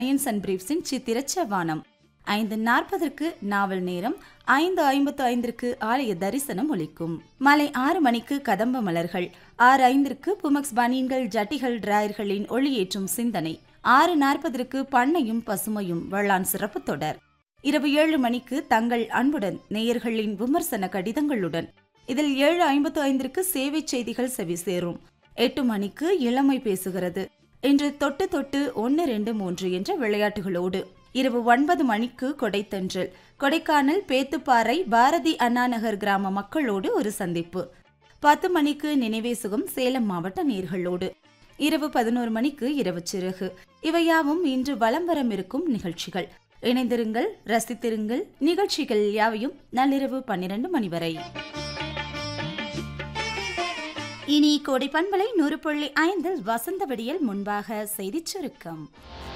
science and பிரீஃப்ஸின் சித்திரச்ச வானம் ஐந்து நாற்பதற்கு நாவல் நேரம் ஐந்து ஐம்பத்து ஐந்திற்கு ஆலய தரிசனம் ஒலிக்கும் மாலை ஆறு மணிக்கு கதம்ப மலர்கள் ஆறு ஐந்திற்கு புமக்ஸ் பனியன்கள் ஜட்டிகள் டிராயர்களின் ஒளியேற்றும் சிந்தனை ஆறு நாற்பதற்கு பண்ணையும் பசுமையும் வேளாண் சிறப்பு தொடர் இரவு ஏழு மணிக்கு தங்கள் அன்புடன் நேயர்களின் விமர்சன கடிதங்களுடன் இதில் ஏழு ஐம்பத்து ஐந்திற்கு சேவை செய்திகள் செவி சேரும் எட்டு மணிக்கு இளமை பேசுகிறது இன்று தொட்டு தொட்டு ஒன்று ரெண்டு மூன்று என்ற விளையாட்டுகளோடு இரவு ஒன்பது மணிக்கு கொடைத்தன்றல் கொடைக்கானல் பேத்துப்பாறை பாரதி அண்ணா நகர் கிராம மக்களோடு ஒரு சந்திப்பு பத்து மணிக்கு நினைவே சுகம் சேலம் மாவட்ட நேர்களோடு இரவு பதினோரு மணிக்கு இரவு சிறகு இவையாவும் இன்று வலம் வரமிருக்கும் நிகழ்ச்சிகள் இணைந்திருங்கள் ரசித்திருங்கள் நிகழ்ச்சிகள் யாவையும் நள்ளிரவு பன்னிரண்டு மணி வரை இனி கோடை பண்பலை நூறு புள்ளி ஐந்தில் வசந்த விடியல் முன்பாக செய்திச் சுருக்கம்